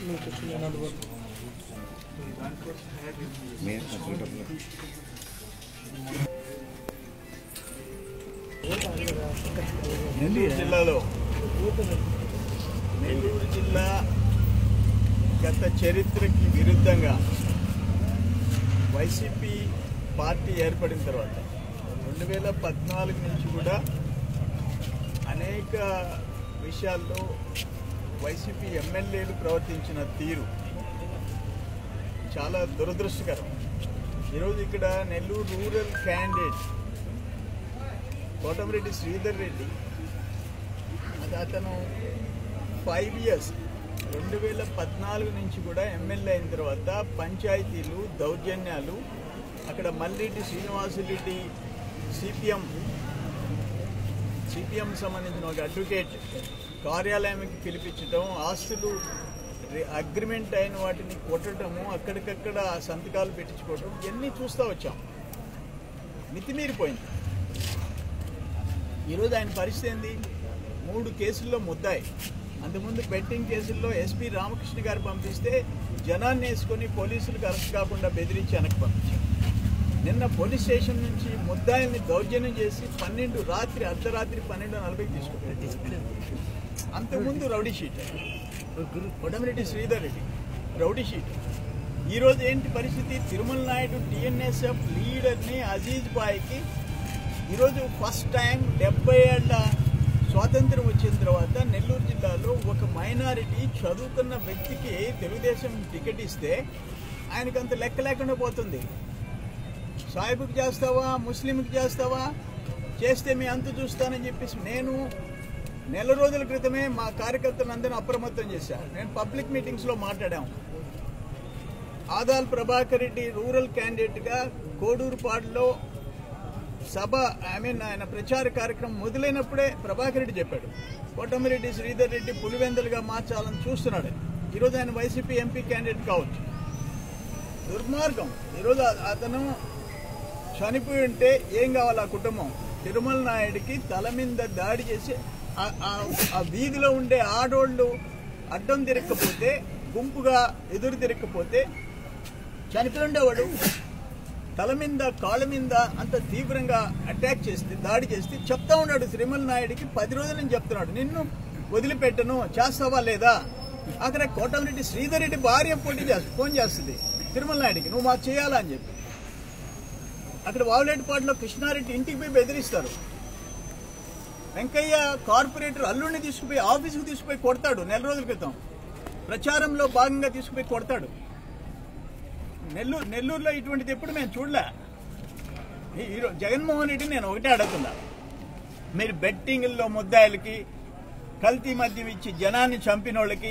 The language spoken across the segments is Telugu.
నెల్లూరు జిల్లాలో నెల్లూరు జిల్లా గత చరిత్రకి విరుద్ధంగా వైసీపీ పార్టీ ఏర్పడిన తర్వాత రెండు వేల పద్నాలుగు నుంచి కూడా అనేక విషయాల్లో వైసీపీ ఎమ్మెల్యేలు ప్రవర్తించిన తీరు చాలా దురదృష్టకరం ఈరోజు ఇక్కడ నెల్లూరు రూరల్ క్యాండిడేట్ కోటమిరెడ్డి శ్రీధర్ రెడ్డి అది అతను ఫైవ్ ఇయర్స్ రెండు వేల పద్నాలుగు నుంచి కూడా ఎమ్మెల్యే అయిన తర్వాత పంచాయతీలు దౌర్జన్యాలు అక్కడ మల్రెడ్డి శ్రీనివాసులరెడ్డి సిపిఎం సిపిఎం సంబంధించిన ఒక అడ్వకేట్ కార్యాలయానికి పిలిపించడం ఆస్తులు రి- అగ్రిమెంట్ అయిన వాటిని కొట్టడము అక్కడికక్కడ సంతకాలు పెట్టించుకోవడం ఇవన్నీ చూస్తూ వచ్చాం మితిమీరిపోయింది ఈరోజు ఆయన పరిస్థితి ఏంది మూడు కేసుల్లో ముద్దాయి అంతకుముందు బెట్టింగ్ కేసుల్లో ఎస్పీ రామకృష్ణ గారు పంపిస్తే జనాన్ని వేసుకొని పోలీసులకు అరెస్ట్ కాకుండా బెదిరించి వెనక్కి పంపించారు నిన్న పోలీస్ స్టేషన్ నుంచి ముద్దాయిల్ని దౌర్జన్యం చేసి పన్నెండు రాత్రి అర్ధరాత్రి పన్నెండు నలభైకి తీసుకుంటారు అంతకుముందు rowdy sheet Kotamreddy Sridhar Reddy rowdy sheet ఈరోజు ఏంటి పరిస్థితి తిరుమల నాయుడు టిఎన్ఎస్ఎఫ్ లీడర్ని అజీజ్ బాయ్కి ఈరోజు ఫస్ట్ టైం డెబ్బై ఏళ్ళ స్వాతంత్రం వచ్చిన తర్వాత నెల్లూరు జిల్లాలో ఒక మైనారిటీ చదువుకున్న వ్యక్తికి తెలుగుదేశం టికెట్ ఇస్తే ఆయనకు అంత లెక్క లేకుండా పోతుంది సాయిబుకి చేస్తావా ముస్లింకి చేస్తావా చేస్తే మీ అంతు చూస్తానని చెప్పేసి నేను నెల రోజుల క్రితమే మా కార్యకర్తలందరినీ అప్రమత్తం చేశాను నేను పబ్లిక్ మీటింగ్స్లో మాట్లాడాము ఆదాల్ ప్రభాకర్ రెడ్డి రూరల్ క్యాండిడేట్గా కోడూరుపాడులో సభ ఐ మీన్ ఆయన ప్రచార కార్యక్రమం మొదలైనప్పుడే ప్రభాకర్ రెడ్డి చెప్పాడు కోటమిరెడ్డి శ్రీధర్ రెడ్డి పులివెందలుగా మార్చాలని చూస్తున్నాడు ఈరోజు ఆయన వైసీపీ ఎంపీ క్యాండిడేట్ కావచ్చు దుర్మార్గం ఈరోజు అ- అతను చనిపోయి ఉంటే ఏం కావాలి ఆ కుటుంబం తిరుమల నాయుడికి తల మీద దాడి చేసి ఆ- ఆ- ఆ వీధిలో ఉండే ఆడోళ్ళు అడ్డం తిరగకపోతే గుంపుగా ఎదురు తిరగకపోతే చనిపోయి ఉండేవాడు తల మీద కాళ్ళ మీద అంత తీవ్రంగా అటాక్ చేస్తే దాడి చేస్తే చెప్తా ఉన్నాడు శ్రీమల్ నాయుడికి పది రోజుల నుంచి చెప్తున్నాడు నిన్ను వదిలిపెట్టను చేస్తావా లేదా అక్కడ కోటమిరెడ్డి శ్రీధర్ రెడ్డి భార్య పోటీ చేస్తుంది ఫోన్ చేస్తుంది తిరుమల నాయుడికి నువ్వు మాకు చేయాలా అని చెప్పి అక్కడ వావులేటిపాడులో కృష్ణారెడ్డి ఇంటికి పోయి బెదిరిస్తారు వెంకయ్య కార్పొరేటర్ అల్లుడిని తీసుకుపోయి ఆఫీసుకు తీసుకుపోయి కొడతాడు నెల రోజుల క్రితం ప్రచారంలో భాగంగా తీసుకుపోయి కొడతాడు నెల్లూరు నెల్లూరులో ఇటువంటిది ఎప్పుడు మేము చూడలే ఈ- ఈరో- జగన్మోహన్ రెడ్డి నేను ఒకటే అడుగుతున్నా మీరు బెట్టింగ్ల్లో ముద్దాయిలకి కల్తీ మద్యం ఇచ్చి జనాన్ని చంపిన వాళ్ళకి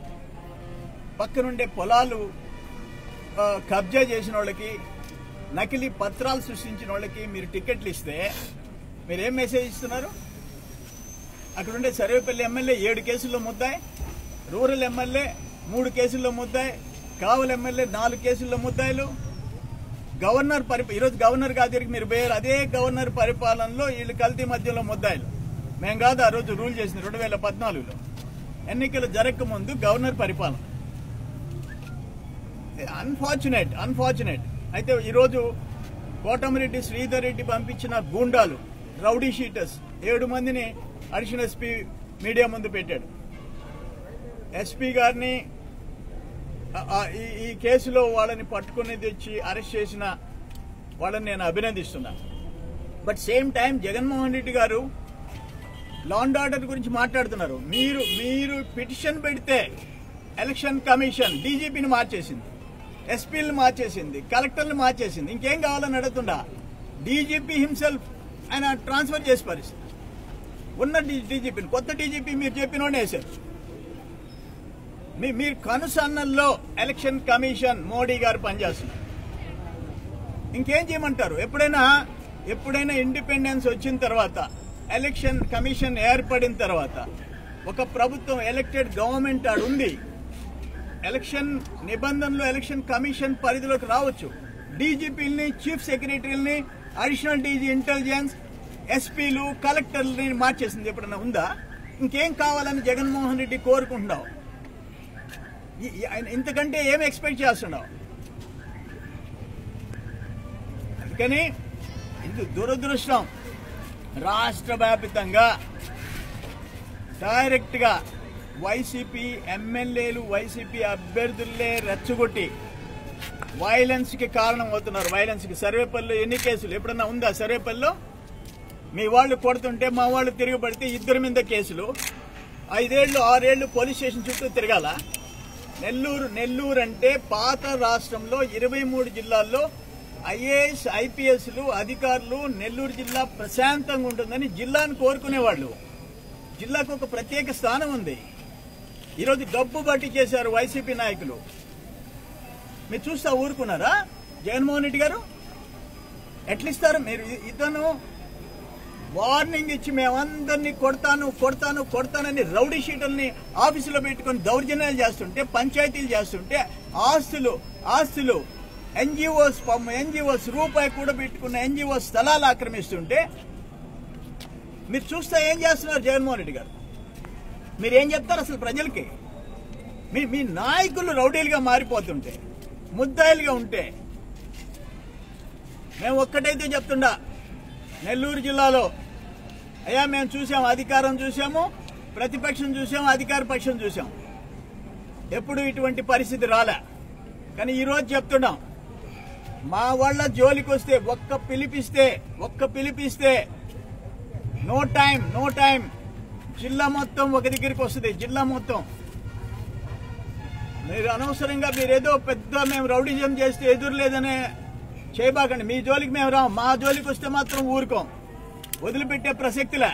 పక్కనుండే పొలాలు ఆ, కబ్జా చేసిన వాళ్ళకి నకిలీ పత్రాలు సృష్టించిన వాళ్ళకి మీరు టికెట్లు ఇస్తే మీరు ఏం మెసేజ్ ఇస్తున్నారు అక్కడుండే సర్వేపల్లి ఎమ్మెల్యే ఏడు కేసుల్లో ముద్దాయి రూరల్ ఎమ్మెల్యే మూడు కేసుల్లో ముద్దాయి కావల్ ఎమ్మెల్యే నాలుగు కేసుల్లో ముద్దాయిలు గవర్నర్ పరి ఈరోజు గవర్నర్ గారికి మీరు పోయారు అదే గవర్నర్ పరిపాలనలో వీళ్ళు కల్తీ మధ్యలో ముద్దాయిలు మేము కాదు ఆ రోజు రూల్ చేసింది రెండు వేల పద్నాలుగులో ఎన్నికలు జరగక ముందు గవర్నర్ పరిపాలన అన్ఫార్చునేట్ అన్ఫార్చునేట్ అయితే ఈరోజు కోటమిరెడ్డి శ్రీధర్ రెడ్డి పంపించిన గూండాలు రౌడీ షీటర్స్ ఏడు మందిని అడిషనల్ ఎస్పీ మీడియా ముందు పెట్టాడు ఎస్పీ గారిని ఆ- ఆ ఈ- ఈ కేసులో వాళ్ళని పట్టుకుని తెచ్చి అరెస్ట్ చేసిన వాళ్ళని నేను అభినందిస్తున్నా but same time Jaganmohan Reddy గారు లా అండ్ ఆర్డర్ గురించి మాట్లాడుతున్నారు మీరు మీరు పిటిషన్ పెడితే ఎలక్షన్ కమిషన్ డీజీపీని మార్చేసింది ఎస్పీలను మార్చేసింది కలెక్టర్లు మార్చేసింది ఇంకేం కావాలని అడుగుతుండా డీజీపీ హిమ్సెల్ఫ్ ఆయన ట్రాన్స్ఫర్ చేసి పరిస్థితి ఉన్న డీజీపీని కొత్త డీజీపీ మీరు చెప్పినోడే వేశారు మీ మీరు కనుసన్నల్లో ఎలక్షన్ కమిషన్ మోడీ గారు పనిచేస్తున్నారు ఇంకేం చేయమంటారు ఎప్పుడైనా ఎప్పుడైనా ఇండిపెండెన్స్ వచ్చిన తర్వాత ఎలక్షన్ కమిషన్ ఏర్పడిన తర్వాత ఒక ప్రభుత్వం ఎలక్టెడ్ గవర్నమెంట్ ఆడు ఉంది ఎలక్షన్ నిబంధనలు ఎలక్షన్ కమిషన్ పరిధిలోకి రావచ్చు డీజీపీలని చీఫ్ సెక్రటరీలని అడిషనల్ డీజీ ఇంటెలిజెన్స్ ఎస్పీలు కలెక్టర్లని మార్చేసింది ఎప్పుడైనా ఉందా ఇంకేం కావాలని జగన్మోహన్ రెడ్డి కోరుకుంటున్నావు ఈ- ఈ- ఆయన ఇంతకంటే ఏం ఎక్స్పెక్ట్ చేస్తున్నావు అందుకని ఇది దురదృష్టం రాష్ట్ర వ్యాపితంగా డైరెక్ట్గా వైసీపీ ఎమ్మెల్యేలు వైసీపీ అభ్యర్థులే రెచ్చగొట్టి వైలెన్స్కి కారణం అవుతున్నారు వైలెన్స్కి సర్వేపల్లిలో ఎన్ని కేసులు ఎప్పుడన్నా ఉందా సర్వేపల్లిలో మీ వాళ్ళు కొడుతుంటే మా వాళ్ళు తిరగబడితే ఇద్దరి మీద కేసులు ఐదేళ్లు ఆరేళ్లు పోలీస్ స్టేషన్ చుట్టూ తిరగాల నెల్లూరు నెల్లూరు అంటే పాత రాష్ట్రంలో ఇరవై మూడు జిల్లాల్లో ఐఏఎస్ ఐపీఎస్లు అధికారులు నెల్లూరు జిల్లా ప్రశాంతంగా ఉంటుందని జిల్లాను కోరుకునేవాళ్ళు జిల్లాకు ఒక ప్రత్యేక స్థానం ఉంది ఈరోజు డబ్బు బట్టి చేశారు వైసీపీ నాయకులు మీరు చూస్తా ఊరుకున్నారా జగన్మోహన్ రెడ్డి గారు ఎట్లిస్తారు మీరు ఇ- ఇతను వార్నింగ్ ఇచ్చి మేమందరినీ కొడతాను కొడతాను కొడతానని రౌడీ షీటల్ని ఆఫీసులో పెట్టుకొని దౌర్జన్యాలు చేస్తుంటే పంచాయతీలు చేస్తుంటే ఆస్తులు ఆస్తులు ఎన్జిఓస్ ఎన్జిఓస్ రూపాయి కూడా పెట్టుకున్న ఎన్జిఓ స్థలాలు ఆక్రమిస్తుంటే మీరు చూస్తే ఏం చేస్తున్నారు జగన్మోహన్ రెడ్డి గారు మీరు ఏం చెప్తారు అసలు ప్రజలకి మీ మీ నాయకులు రౌడీలుగా మారిపోతుంటే ముద్దాయిలుగా ఉంటే మేము ఒక్కటైతే చెప్తుండా నెల్లూరు జిల్లాలో అయ్యా మేము చూసాం అధికారం చూసాము ప్రతిపక్షం చూసాము అధికార పక్షం చూసాం ఎప్పుడు ఇటువంటి పరిస్థితి రాలే కానీ ఈరోజు చెప్తున్నాం మా వాళ్ళ జోలికి వస్తే ఒక్క పిలిపిస్తే ఒక్క పిలిపిస్తే నో టైం నో టైం జిల్లా మొత్తం ఒక దగ్గరికి వస్తుంది జిల్లా మొత్తం మీరు అనవసరంగా మీరు ఏదో పెద్ద మేము రౌడిజం చేస్తే ఎదురు లేదనే చేయబాకండి మీ జోలికి మేము రాం మా జోలికి వస్తే మాత్రం ఊరుకోం వదిలిపెట్టే ప్రసక్తిలే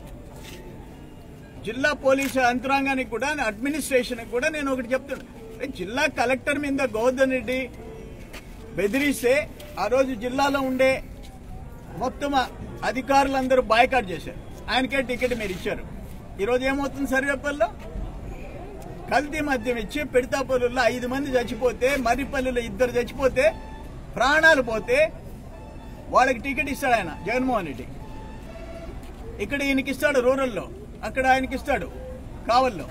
జిల్లా పోలీసు యంత్రాంగానికి కూడా అడ్మినిస్ట్రేషన్ కూడా నేను ఒకటి చెప్తున్నా జిల్లా కలెక్టర్ మీద గోవర్ధన్ రెడ్డి బెదిరిస్తే ఆ రోజు జిల్లాలో ఉండే మొత్తం అధికారులందరూ బాయ్కాట్ చేశారు ఆయనకే టికెట్ మీరు ఇచ్చారు ఈరోజు ఏమవుతుంది సర్వేపల్లిలో కల్తీ మద్యం ఇచ్చి పెడతాపల్లిలో ఐదు మంది చచ్చిపోతే మర్రిపల్లిలో ఇద్దరు చచ్చిపోతే ప్రాణాలు పోతే వాళ్ళకి టికెట్ ఇస్తాడు ఆయన జగన్మోహన్ రెడ్డి ఇక్కడ ఈయనకి ఇస్తాడు రూరల్లో అక్కడ ఆయనకి ఇస్తాడు కావల్లో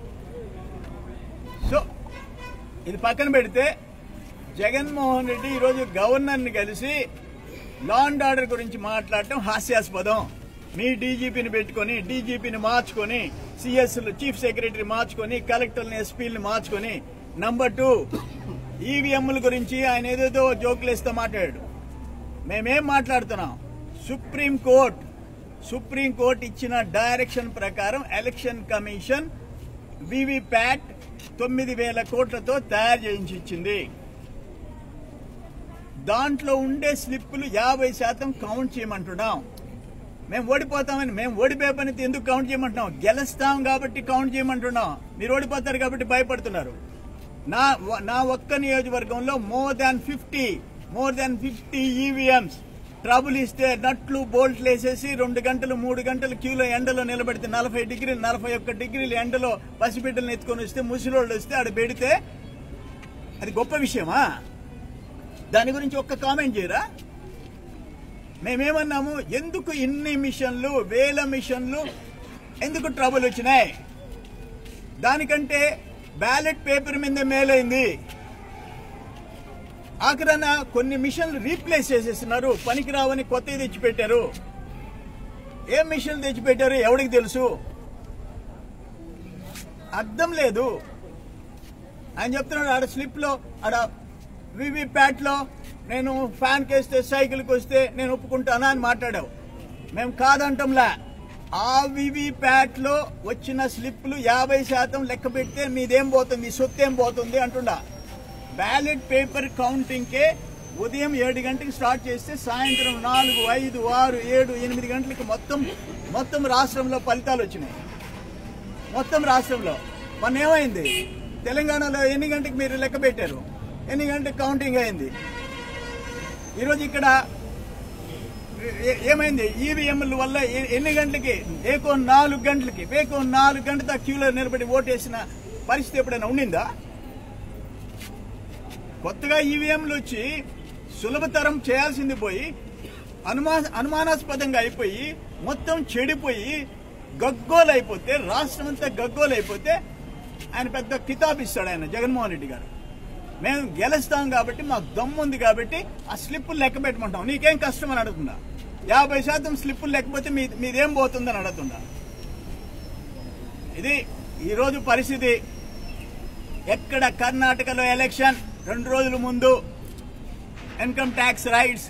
సో ఇది పక్కన పెడితే జగన్మోహన్ రెడ్డి ఈరోజు గవర్నర్ని కలిసి లా అండ్ ఆర్డర్ గురించి మాట్లాడటం హాస్యాస్పదం మీ డీజీపీని పెట్టుకొని డీజీపీని మార్చుకొని సిఎస్ చీఫ్ సెక్రటరీ మార్చుకొని కలెక్టర్ని ఎస్పీని మార్చుకొని నంబర్ టూ ఈవీఎంల గురించి ఆయన ఏదేదో జోకులు వేస్తూ మాట్లాడాడు మేమేం మాట్లాడుతున్నాం సుప్రీం కోర్ట్ సుప్రీం కోర్ట్ ఇచ్చిన డైరెక్షన్ ప్రకారం ఎలక్షన్ కమిషన్ వివిప్యాట్ తొమ్మిది వేల కోట్లతో తయారు చేయించి ఇచ్చింది దాంట్లో ఉండే స్లిప్పులు యాభై శాతం కౌంట్ చేయమంటున్నాం మేము ఓడిపోతామని మేము ఓడిపోయే పని ఎందుకు కౌంట్ చేయమంటున్నాం గెలుస్తాం కాబట్టి కౌంట్ చేయమంటున్నాం మీరు ఓడిపోతారు కాబట్టి భయపడుతున్నారు నా నా ఒక్క నియోజకవర్గంలో more than fifty more than fifty EVMs trouble ఇస్తే నట్లు బోల్ట్లు వేసేసి రెండు గంటలు మూడు గంటలు క్యూలో ఎండలో నిలబెడితే నలభై డిగ్రీలు నలభై ఒక్క డిగ్రీలు ఎండలో పసిబిడ్డలను ఎత్తుకొని వస్తే ముసిలోళ్ళు వస్తే ఆడ పెడితే అది గొప్ప విషయమా దాని గురించి ఒక్క కామెంట్ చేయరా మేమేమన్నాము ఎందుకు ఇన్ని మిషన్లు వేల మిషన్లు ఎందుకు ట్రబుల్ వచ్చినాయి దానికంటే బ్యాలెట్ పేపర్ మీద మేలైంది ఆఖరణ కొన్ని మిషన్లు రీప్లేస్ చేసేస్తున్నారు పనికిరావని కొత్తవి తెచ్చిపెట్టారు ఏం మిషన్లు తెచ్చిపెట్టారు ఎవరికి తెలుసు అర్థం లేదు ఆయన చెప్తున్నాడు ఆడ స్లిప్ లో ఆడ వివి ప్యాట్ లో నేను ఫ్యాన్ కేస్తే సైకిల్కి వస్తే నేను ఒప్పుకుంటానా అని మాట్లాడావు మేము కాదంటంలా ఆ వివి ప్యాట్ లో వచ్చిన స్లిప్లు యాభై శాతం లెక్క పెడితే మీదేం పోతుంది మీ సొత్తు ఏం పోతుంది అంటుండా బ్యాలెట్ పేపర్ కౌంటింగ్కే ఉదయం ఏడు గంటలకు స్టార్ట్ చేస్తే సాయంత్రం నాలుగు ఐదు ఆరు ఏడు ఎనిమిది గంటలకు మొత్తం మొత్తం రాష్ట్రంలో ఫలితాలు వచ్చినాయి మొత్తం రాష్ట్రంలో మొన్న ఏమైంది తెలంగాణలో ఎన్ని గంటలకు మీరు లెక్క పెట్టారు ఎన్ని గంటలకు కౌంటింగ్ అయింది ఈరోజు ఇక్కడ ఏ- ఏమైంది ఈవీఎంల వల్ల ఎ- ఎన్ని గంటలకి ఏకో నాలుగు గంటలకి ఏకో నాలుగు గంటల క్యూలో నిలబడి ఓటేసిన పరిస్థితి ఎప్పుడైనా ఉండిందా కొత్తగా ఈవీఎంలు వచ్చి సులభతరం చేయాల్సింది పోయి అనుమా అనుమానాస్పదంగా అయిపోయి మొత్తం చెడిపోయి గగ్గోలు అయిపోతే రాష్ట్రం అంతా గగ్గోలు అయిపోతే ఆయన పెద్ద కితాబ్ ఇస్తాడు ఆయన జగన్మోహన్ రెడ్డి గారు మేము గెలుస్తాం కాబట్టి మాకు దమ్ము ఉంది కాబట్టి ఆ స్లిప్పులు లెక్క పెట్టమంటాం నీకేం కష్టం అని అడుగుతుందా యాభై శాతం స్లిప్పులు లేకపోతే మీ మీదేం పోతుందని అడుగుతుందా ఇది ఈరోజు పరిస్థితి ఎక్కడ కర్ణాటకలో ఎలక్షన్ రెండు రోజుల ముందు ఇన్కమ్ ట్యాక్స్ రైట్స్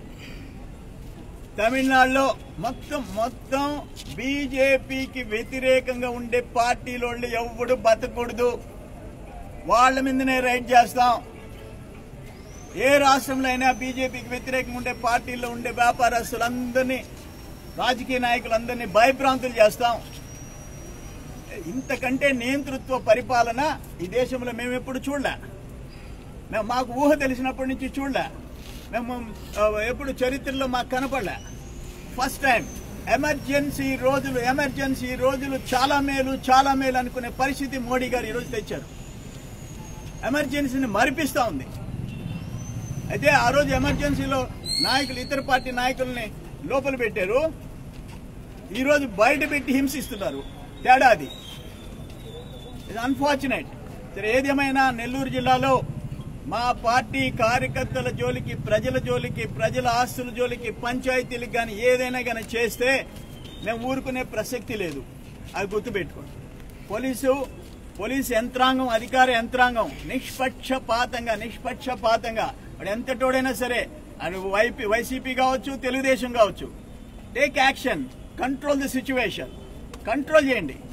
తమిళనాడులో మొత్తం మొత్తం బీజేపీకి వ్యతిరేకంగా ఉండే పార్టీలో ఎవడు బతకూడదు వాళ్ళ మీదనే రైడ్ చేస్తాం ఏ రాష్ట్రంలో అయినా బీజేపీకి వ్యతిరేకంగా ఉండే పార్టీల్లో ఉండే వ్యాపారస్తులందరినీ రాజకీయ నాయకులందరినీ భయభ్రాంతులు చేస్తాం ఇంతకంటే నియంతృత్వ పరిపాలన ఈ దేశంలో మేము ఎప్పుడు చూడలే మేము మాకు ఊహ తెలిసినప్పటి నుంచి చూడలే మేము ఆ, ఎప్పుడు చరిత్రలో మాకు కనపడలే ఫస్ట్ టైం ఎమర్జెన్సీ రోజులు ఎమర్జెన్సీ రోజులు చాలా మేలు చాలా మేలు అనుకునే పరిస్థితి మోడీ గారు ఈరోజు తెచ్చారు ఎమర్జెన్సీని మరిపిస్తా ఉంది అయితే ఆ రోజు ఎమర్జెన్సీలో నాయకులు ఇతర పార్టీ నాయకుల్ని లోపల పెట్టారు ఈరోజు బయట పెట్టి హింసిస్తున్నారు తేడా అది ఇది అన్ఫార్చునేట్ సరే ఏదేమైనా నెల్లూరు జిల్లాలో మా పార్టీ కార్యకర్తల జోలికి ప్రజల జోలికి ప్రజల ఆస్తుల జోలికి పంచాయతీలకు కానీ ఏదైనా కానీ చేస్తే మేము ఊరుకునే ప్రసక్తి లేదు అది గుర్తుపెట్టుకోండి పోలీసు పోలీసు యంత్రాంగం అధికార యంత్రాంగం నిష్పక్షపాతంగా నిష్పక్షపాతంగా వాడు ఎంతటోడైనా సరే అది వైపీ వైసీపీ కావచ్చు తెలుగుదేశం కావచ్చు take action control the situation control చేయండి